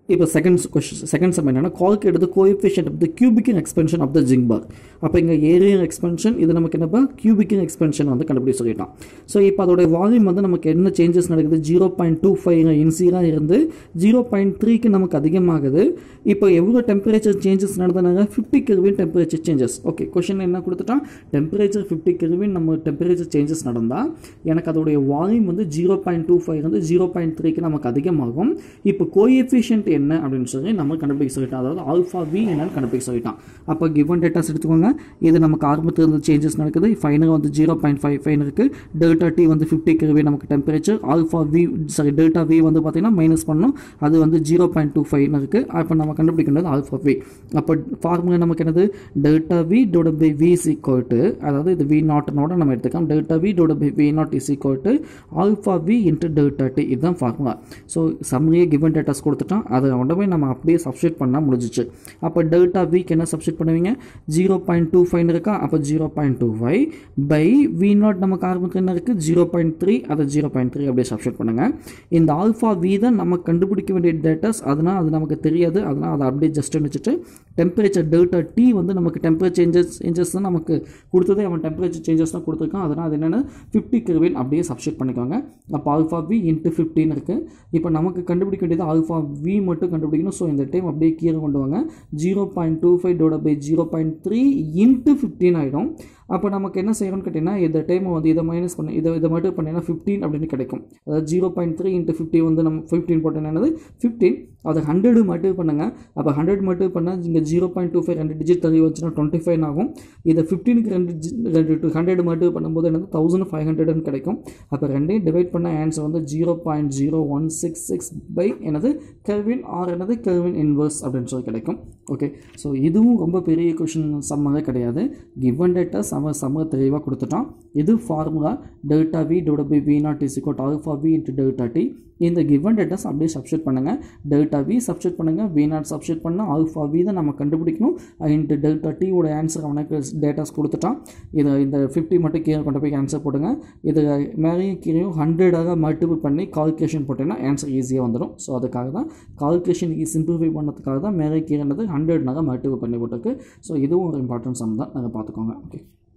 இப்போ second question second sum என்னன்னா கால்க்கு எடுத்து coefficient of the cubical expansion of the zinc bar அப்போ இங்கே ஏரியர் எக்ஸ்பென்ஷன் இது நமக்கு என்னப்பா கியூபிக்கிங் எக்ஸ்பென்ஷன் வந்து கண்டுபிடி சொல்லிட்டோம் ஸோ இப்போ அதோட வால்யூம் வந்து நமக்கு என்ன சேஞ்சஸ் நடக்குது ஜீரோ பாயிண்ட் டூ ஃபைவ் இன்சியாக இருந்து ஜீரோ பாயிண்ட் த்ரீக்கு நமக்கு அதிகமாகுது இப்போ எவ்வளோ டெம்பரேச்சர் சேஞ்சஸ் நடந்தனாங்க fifty kelvin temperature changes okay question என்ன கொடுத்துட்டான் டெம்பரேச்சர் ஃபிஃப்டி கெல்வின் நம்ம டெம்பரேச்சர் சேஞ்சஸ் நடந்தால் எனக்கு அதோடைய வால்யூம் வந்து ஜீரோ பாயிண்ட் டூ ஃபைவ் வந்து ஜீரோ பாயிண்ட் த்ரீக்கு நமக்கு அதிகமாகும் இப்போ கோஎஃபிஷியன்ட் என்ன அப்படின்னு சொல்லி நம்ம கண்டுபிடிக்க சொல்லிட்டோம் அதாவது ஆல்ஃபா வி என்னன்னு கண்டுபிடிக்க சொல்லிட்டோம் அப்போ கிவன் டேட்டாஸ் எடுத்துக்கோங்க இது நமக்கு ஆரம்பத்தில் இருந்து சேஞ்சஸ் நடக்குது ஃபைனல் வந்து ஜீரோ பாயிண்ட் ஃபைவ் ஃபைவ் இருக்குது டெல்டா டி வந்து ஃபிஃப்டி கெல்வி நமக்கு temperature alpha V sorry delta V வந்து பார்த்தீங்கன்னா மைனஸ் பண்ணணும் அது வந்து ஜீரோ பாயிண்ட் டூ ஃபைவ்னு இருக்குது அப்போ நம்ம கண்டுபிடிக்கிறது ஆல்ஃபா வி அப்போ ஃபார்முலா நமக்கு என்னது டெல்டா வி டோட by V is equal to அதாவது இது வி நாட்னோட நம்ம எடுத்துக்கலாம் டெல்டா வி டோட by V naught is equal to alpha V into delta T இதுதான் ஃபார்முலா ஸோ சம்லேயே கிவன் டேட்டாஸ் கொடுத்துட்டோம் அதை கொண்டு போய் நம்ம அப்படியே சப்ஸ்டியூட் பண்ணால் முடிஞ்சிச்சு அப்போ டெல்டா விக்கு என்ன சப்ஸ்டியூட் பண்ணுவீங்க ஜீரோ பாயிண்ட் டூ ஃபைவ் இருக்கா அப்போ zero point two five by V naught நமக்கு ஆரம்பத்தில் என்ன இருக்குது ஜீரோ பாயிண்ட் த்ரீ அதை ஜீரோ பாயிண்ட் த்ரீ அப்படியே சப்ஸ்டியூட் பண்ணுங்கள் இந்த ஆல்ஃபா வி தான் நம்ம கண்டுபிடிக்க வேண்டிய டேட்டாஸ் அதனால் அது நமக்கு தெரியாது அதனால் அதை அப்படியே ஜஸ்ட் வச்சுட்டு டெம்பரேச்சர் டெல்டா டி வந்து நமக்கு டெம்பரேச்சர் சேஞ்சஸ் சேஞ்சஸ் தான் நமக்கு கொடுத்ததே அவன் டெம்பரேச்சர் சேஞ்சஸ் தான் கொடுத்துருக்கான் அதனால் அது என்னென்னு ஃபிஃப்டி கெல்வின் அப்படியே சப்ஸ்டியூட் பண்ணிக்கோங்க அப்போ ஆல்ஃபா வி இன்ட்டு ஃபிஃப்டின் இருக்குது இப்போ நமக்கு கண்டுபிடிக்க வேண்டியது ஆல்ஃபா வி மட்டும் கண்டுபிடிக்கணும் ஸோ இந்த டைம் அப்படியே கீழே கொண்டு வாங்க ஜீரோ பாயிண்ட் டூ ஃபைவ் டோட by zero point three into fifteen ஆகிடும் அப்போ நமக்கு என்ன செய்யணும்னு கேட்டிங்கன்னா இந்த டைம் வந்து இதை மைனஸ் பண்ணி இதை இதை மட்டும் பண்ணிங்கன்னா ஃபிஃப்டீன் அப்படின்னு கிடைக்கும் அதாவது zero point three into fifty வந்து நம்ம ஃபிஃப்டீன் போட்டோம் என்னது ஃபிஃப்டீன் அதை ஹண்ட்ரடு மட்டும் பண்ணுங்கள் அப்போ ஹண்ட்ரட் மட்டும் பண்ணால் இங்கே ஜீரோ பாயிண்ட் டூ ஃபைவ் ரெண்டு டிஜிட் தள்ளி வச்சுன்னா டுவெண்ட்டி ஃபைவ் ஆகும் இதை ஃபிஃப்டீனுக்கு ரெண்டு ஜி- ரெண்டு டூ ஹண்ட்ரட் மட்டும் பண்ணும்போது என்னது தௌசண்ட் ஃபைவ் ஹண்ட்ரட்னு கிடைக்கும் அப்போ ரெண்டையும் டிவைட் பண்ண ஆன்சர் வந்து zero point zero one six six by என்னது கெல்வின் ஆர் என்னது கெல்வின் இன்வர்ஸ் அப்படின்னு சொல்லி கிடைக்கும் ஓகே ஸோ இதுவும் ரொம்ப பெரிய கொஷின் சம்மவே கிடையாது கிவன் டேட்டா சம சம தெளிவாக கொடுத்துட்டோம் இது ஃபார்முலா டெல்டா வி டோட by V naught is equal alpha V into delta T இந்த கிவன் டேட்டாஸ் அப்படியே சப்ஸ்டியூட் பண்ணுங்கள் டெல்டா வி சப்ஸ்டியூட் பண்ணுங்கள் வி நாட் சப்ஸ்டியூட் பண்ணால் ஆல்ஃபா வி தான் நம்ம கண்டுபிடிக்கணும் இன்ட்டு டெல்டா டியோட ஆன்சர் அவனுக்கு டேட்டாஸ் கொடுத்துட்டான் இதை இந்த ஃபிஃப்டி மட்டும் கீழே கொண்டு போய் ஆன்சர் போடுங்க இது மேலேயும் கீழேயும் ஹண்ட்ரடாக மல்டிபிள் பண்ணி கால்குலேஷன் போட்டீங்கன்னா ஆன்சர் ஈஸியாக வந்துடும் ஸோ அதுக்காக தான் கால்குலேஷன் சிம்பிளிஃபை பண்ணதுக்காக தான் மேலே கீழே ஹண்ட்ரட்னாக மல்டிபிள் பண்ணி போட்டிருக்கு ஸோ இதுவும் ஒரு இம்பார்ட்டன்ட் சம் தான் நாங்கள் பார்த்துக்கோங்க ஓகே